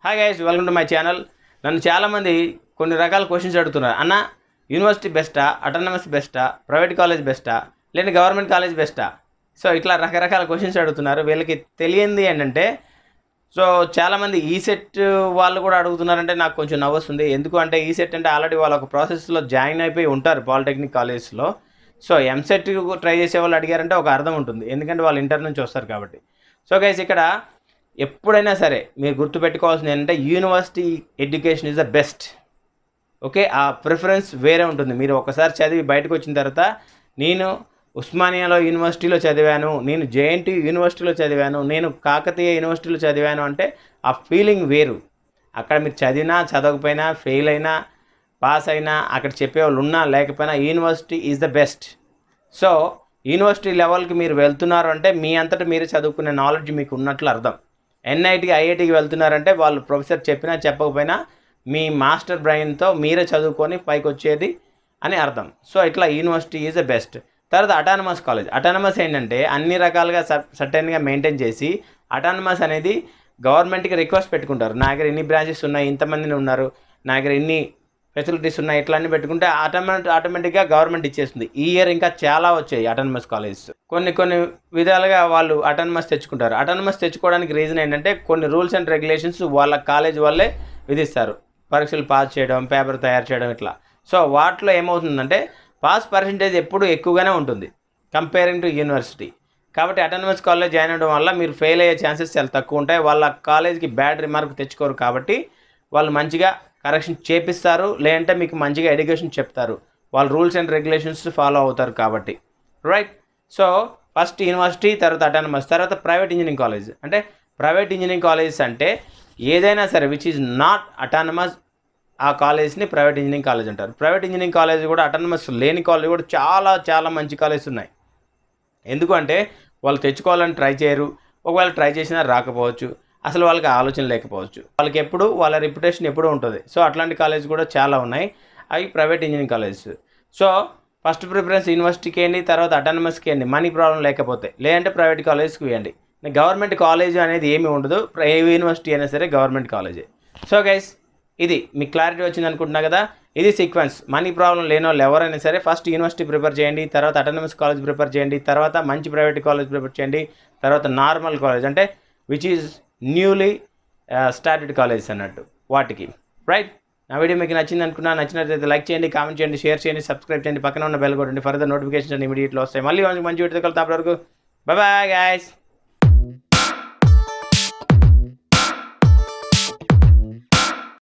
hi guys welcome to my channel నన్ను చాలామంది కొన్ని రకాల క్వశ్చన్స్ అడుగుతున్నారు అన్న యూనివర్సిటీ బెస్టా అటానమస్ బెస్టా ప్రైవేట్ కాలేజ్ బెస్టా లేదా గవర్నమెంట్ కాలేజ్ బెస్టా సో ఇట్లా రకరకాల క్వశ్చన్స్ అడుగుతున్నారు వీళ్ళకి తెలియంది ఏంటంటే సో చాలామంది ఈ సెట్ వాళ్ళు కూడా అడుగుతున్నారంటే నాకు కొంచెం నవ్వొస్తుంది ఎందుకు అంటే ఈ సెట్ అంటే ఆల్రెడీ వాళ్ళు ఒక ప్రాసెస్లో జాయిన్ అయిపోయి ఉంటారు పాలిటెక్నిక్ కాలేజ్లో సో ఎంసెట్ ట్రై చేసే వాళ్ళు అడిగారంటే ఒక అర్థం ఉంటుంది ఎందుకంటే వాళ్ళు ఇంటర్ నుంచి వస్తారు కాబట్టి సో గైస్ ఇక్కడ ఎప్పుడైనా సరే మీరు గుర్తుపెట్టుకోవాల్సింది ఏంటంటే university education is the best okay ఆ ప్రిఫరెన్స్ వేరే ఉంటుంది మీరు ఒకసారి చదివి బయటకు వచ్చిన తర్వాత నేను ఉస్మానియాలో యూనివర్సిటీలో చదివాను నేను జేఎన్టీ యూనివర్సిటీలో చదివాను నేను కాకతీయ యూనివర్సిటీలో చదివాను అంటే ఆ ఫీలింగ్ వేరు అక్కడ మీరు చదివినా చదవకపోయినా ఫెయిల్ అయినా పాస్ అయినా అక్కడ చెప్పేవాళ్ళు ఉన్నా లేకపోయినా university is the best so university లెవెల్కి మీరు వెళ్తున్నారు అంటే మీ అంతటా మీరు చదువుకునే నాలెడ్జ్ మీకు ఉన్నట్లు అర్థం ఎన్ఐటికి ఐఐటికి వెళ్తున్నారంటే వాళ్ళు ప్రొఫెసర్ చెప్పినా చెప్పకపోయినా మీ మాస్టర్ బ్రెయిన్తో మీరే చదువుకొని పైకి వచ్చేది అని అర్థం సో ఇట్లా యూనివర్సిటీ ఈజ్ ద బెస్ట్ తర్వాత అటానమస్ కాలేజ్ అటానమస్ ఏంటంటే అన్ని రకాలుగా సర్టెన్గా మెయింటైన్ చేసి అటానమస్ అనేది గవర్నమెంట్కి రిక్వెస్ట్ పెట్టుకుంటారు నా దగ్గర ఇన్ని బ్రాంచెస్ ఉన్నాయి ఇంతమందిని ఉన్నారు నా దగ్గర ఇన్ని ఫెసిలిటీస్ ఉన్నాయి ఇట్లా అన్ని పెట్టుకుంటే ఆటోమేటిక్ ఆటోమేటిక్గా గవర్నమెంట్ ఇచ్చేస్తుంది ఈ ఇయర్ ఇంకా చాలా వచ్చాయి అటానమస్ కాలేజెస్ కొన్ని కొన్ని విధాలుగా వాళ్ళు అటానమస్ తెచ్చుకుంటారు అటానమస్ తెచ్చుకోవడానికి రీజన్ ఏంటంటే కొన్ని రూల్స్ అండ్ రెగ్యులేషన్స్ వాళ్ళ కాలేజ్ వాళ్ళే విధిస్తారు పరీక్షలు పాస్ చేయడం పేపర్ తయారు చేయడం ఇట్లా సో వాటిలో ఏమవుతుందంటే పాస్ పర్సంటేజ్ ఎప్పుడు ఎక్కువగానే ఉంటుంది కంపేరింగ్ టు యూనివర్సిటీ కాబట్టి అటానమస్ కాలేజ్ జాయిన్ అవ్వడం వల్ల మీరు ఫెయిల్ అయ్యే ఛాన్సెస్ చాలా తక్కువ ఉంటాయి వాళ్ళ కాలేజ్కి బ్యాడ్ రిమార్క్ తెచ్చుకోరు కాబట్టి వాళ్ళు మంచిగా కరెక్షన్ చేపిస్తారు లేదంటే మీకు మంచిగా ఎడ్యుకేషన్ చెప్తారు వాళ్ళు రూల్స్ అండ్ రెగ్యులేషన్స్ ఫాలో అవుతారు కాబట్టి రైట్ సో ఫస్ట్ యూనివర్సిటీ తర్వాత అటానమస్ తర్వాత ప్రైవేట్ ఇంజనీరింగ్ కాలేజ్ అంటే ప్రైవేట్ ఇంజనీరింగ్ కాలేజెస్ అంటే ఏదైనా సరే విచ్ ఈజ్ నాట్ అటానమస్ ఆ కాలేజ్ని ప్రైవేట్ ఇంజనీరింగ్ కాలేజ్ అంటారు ప్రైవేట్ ఇంజనీరింగ్ కాలేజ్ కూడా అటానమస్ లేని కాలేజ్ కూడా చాలా చాలా మంచి కాలేజెస్ ఉన్నాయి ఎందుకంటే వాళ్ళు తెచ్చుకోవాలని ట్రై చేయరు ఒకవేళ ట్రై చేసినా రాకపోవచ్చు అసలు వాళ్ళకి ఆలోచన లేకపోవచ్చు వాళ్ళకి ఎప్పుడు వాళ్ళ రిప్యుటేషన్ ఎప్పుడూ ఉంటుంది సో అట్లాంటి కాలేజ్ కూడా చాలా ఉన్నాయి అవి private engineering colleges so first preference యూనివర్సిటీకి వేయండి తర్వాత అటానమస్కి వేయండి మనీ ప్రాబ్లం లేకపోతే లేదంటే ప్రైవేట్ కాలేజ్కి వేయండి గవర్నమెంట్ కాలేజ్ అనేది ఏమీ ఉండదు ఏ యూనివర్సిటీ అయినా సరే గవర్నమెంట్ కాలేజే సో గైస్ ఇది మీకు క్లారిటీ వచ్చింది అనుకుంటున్నా కదా ఇది సీక్వెన్స్ మనీ ప్రాబ్లం లేని వాళ్ళు ఎవరైనా సరే ఫస్ట్ యూనివర్సిటీ ప్రిపేర్ చేయండి తర్వాత అటానమస్ కాలేజ్ ప్రిపేర్ చేయండి తర్వాత మంచి ప్రైవేట్ కాలేజ్ ప్రిపేర్ చేయండి తర్వాత నార్మల్ కాలేజ్ అంటే which is newly started colleges అన్నట్టు వాటికి రైట్ నా వీడియో మీకు నచ్చింది అనుకున్నా నచ్చినట్లయితే లైక్ చేయండి కామెంట్ చేయండి షేర్ చేయండి సబ్స్క్రైబ్ చేయండి పక్కన ఉన్న బెల్ కొట్టండి ఫర్దర్ నోటిఫికేషన్ ఇమీడియట్లో వస్తాయి మళ్ళీ మంచి మంచి వీడియో కలుగుతాం అప్పటివరకు బాయ్ బాయ్ గాయస్